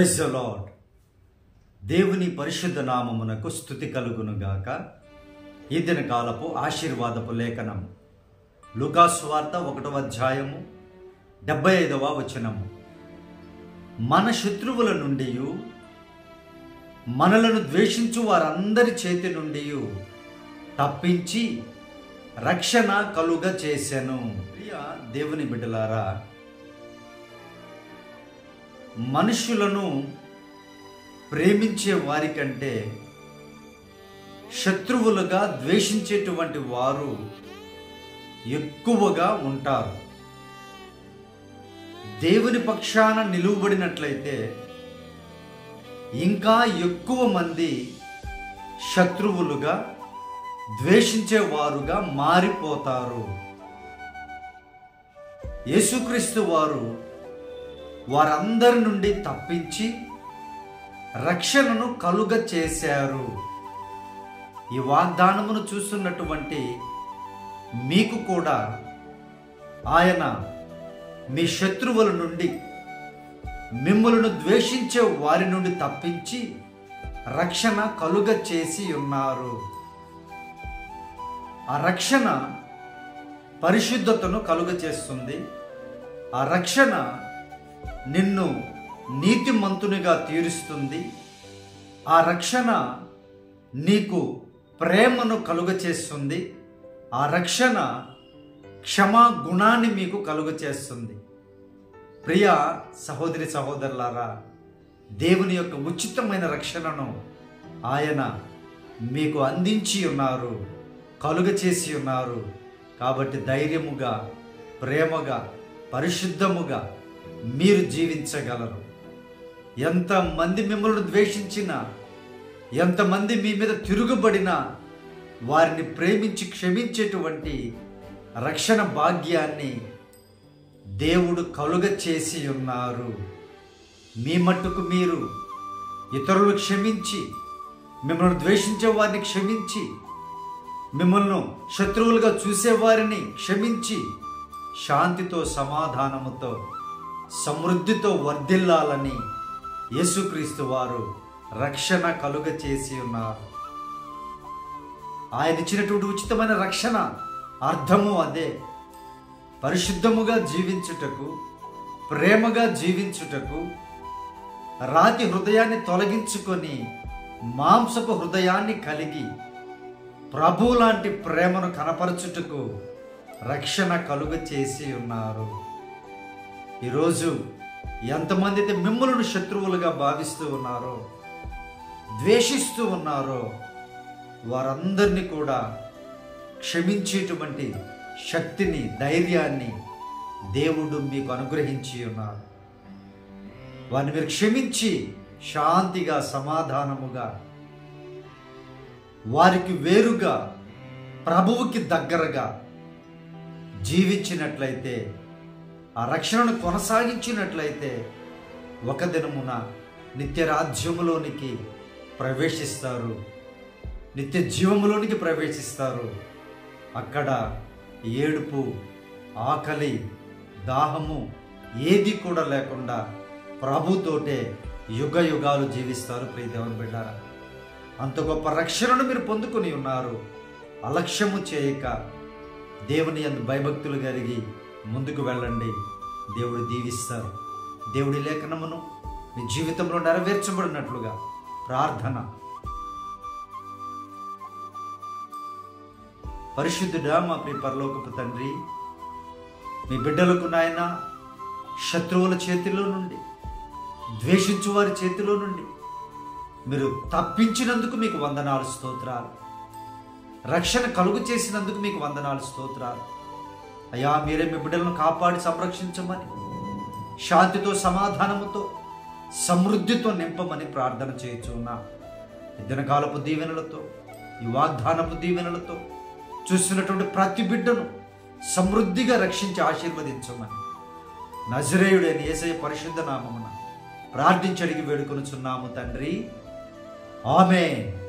praise the lord దేవుని పరిశుద్ధ నామమునకు స్థుతి కలుగునుగాక ఈ దిన కాలపు ఆశీర్వాదపు లేఖనం లూకాసు వార్త ఒకటవ అధ్యాయము డెబ్బై ఐదవ వచనము మన శత్రువుల నుండి మనలను ద్వేషించు వారందరి చేతి నుండి తప్పించి రక్షణ కలుగ చేశాను ప్రియ దేవుని బిడ్డలారా మనుషులను ప్రేమించే వారికంటే శత్రువులుగా ద్వేషించేటువంటి వారు ఎక్కువగా ఉంటారు దేవుని పక్షాన నిలువబడినట్లయితే ఇంకా ఎక్కువ మంది శత్రువులుగా ద్వేషించే వారుగా మారిపోతారు యేసుక్రీస్తు వారు వారందరి నుండి తప్పించి రక్షణను కలుగ చేశారు ఈ వాగ్దానమును చూస్తున్నటువంటి మీకు కూడా ఆయన మీ శత్రువుల నుండి మిమ్మలను ద్వేషించే వారి నుండి తప్పించి రక్షణ కలుగ చేసి ఉన్నారు ఆ రక్షణ పరిశుద్ధతను కలుగ చేస్తుంది ఆ రక్షణ నిన్ను నీతిమంతునిగా తీరుస్తుంది ఆ రక్షణ నీకు ప్రేమను కలుగ చేస్తుంది ఆ రక్షణ క్షమా గుణాన్ని మీకు కలుగ చేస్తుంది ప్రియ సహోదరి సహోదరులారా దేవుని యొక్క ఉచితమైన రక్షణను ఆయన మీకు అందించి ఉన్నారు కలుగ చేసి ఉన్నారు కాబట్టి ధైర్యముగా ప్రేమగా పరిశుద్ధముగా మీరు జీవించగలరు ఎంతమంది మిమ్మల్ని ద్వేషించినా ఎంతమంది మీ మీద తిరుగుబడినా వారిని ప్రేమించి క్షమించేటువంటి రక్షణ భాగ్యాన్ని దేవుడు కలుగ చేసి ఉన్నారు మీ మట్టుకు మీరు ఇతరులు క్షమించి మిమ్మల్ని ద్వేషించే వారిని క్షమించి మిమ్మల్ని శత్రువులుగా చూసేవారిని క్షమించి శాంతితో సమాధానముతో సమృద్ధితో వర్ధిల్లాలని యేసుక్రీస్తు వారు రక్షణ కలుగ చేసి ఉన్నారు ఆయన ఇచ్చినటువంటి ఉచితమైన రక్షణ అర్థము అదే పరిశుద్ధముగా జీవించుటకు ప్రేమగా జీవించుటకు రాతి హృదయాన్ని తొలగించుకొని మాంసపు హృదయాన్ని కలిగి ప్రభు లాంటి ప్రేమను కనపరచుటకు రక్షణ కలుగ చేసి ఉన్నారు ఈరోజు ఎంతమంది అయితే మిమ్మల్ని శత్రువులుగా భావిస్తూ ఉన్నారో ద్వేషిస్తూ ఉన్నారో వారందరినీ కూడా క్షమించేటువంటి శక్తిని ధైర్యాన్ని దేవుడు మీకు అనుగ్రహించి ఉన్నారు వారిని మీరు క్షమించి శాంతిగా సమాధానముగా వారికి వేరుగా ప్రభువుకి దగ్గరగా జీవించినట్లయితే ఆ రక్షణను కొనసాగించినట్లయితే ఒక దినమున నిత్య రాజ్యములోనికి ప్రవేశిస్తారు నిత్య జీవములోనికి ప్రవేశిస్తారు అక్కడ ఏడుపు ఆకలి దాహము ఏది కూడా లేకుండా ప్రభుతోటే యుగ యుగాలు జీవిస్తారు ప్రియదేవన్ బిడ్డారా అంత గొప్ప రక్షణను మీరు పొందుకొని ఉన్నారు అలక్ష్యము చేయక దేవుని అందు భయభక్తులు కలిగి ముందుకు వెళ్ళండి దేవుడు దీవిస్తారు దేవుడి లేఖనమును మీ జీవితంలో నెరవేర్చబడినట్లుగా ప్రార్థన పరిశుద్ధుడా మా ప్రియ పరలోకపు తండ్రి మీ బిడ్డలకు నాయన శత్రువుల చేతిలో నుండి ద్వేషించు వారి చేతిలో నుండి మీరు తప్పించినందుకు మీకు వందనాలు స్తోత్రాలు రక్షణ కలుగు చేసినందుకు మీకు వందనాలు స్తోత్రాలు అయ్యా మీరే మీ బిడ్డలను కాపాడి సంరక్షించమని శాంతితో సమాధానముతో సమృద్ధితో నింపమని ప్రార్థన చేయుచున్నా దినకాలపు దీవెనలతో ఈ వాగ్దానపు దీవెనలతో చూస్తున్నటువంటి ప్రతి బిడ్డను సమృద్ధిగా రక్షించి ఆశీర్వదించమని నజరేయుడైన ఏసయ పరిశుద్ధ నామమున ప్రార్థించడికి వేడుకొనుచున్నాము తండ్రి ఆమె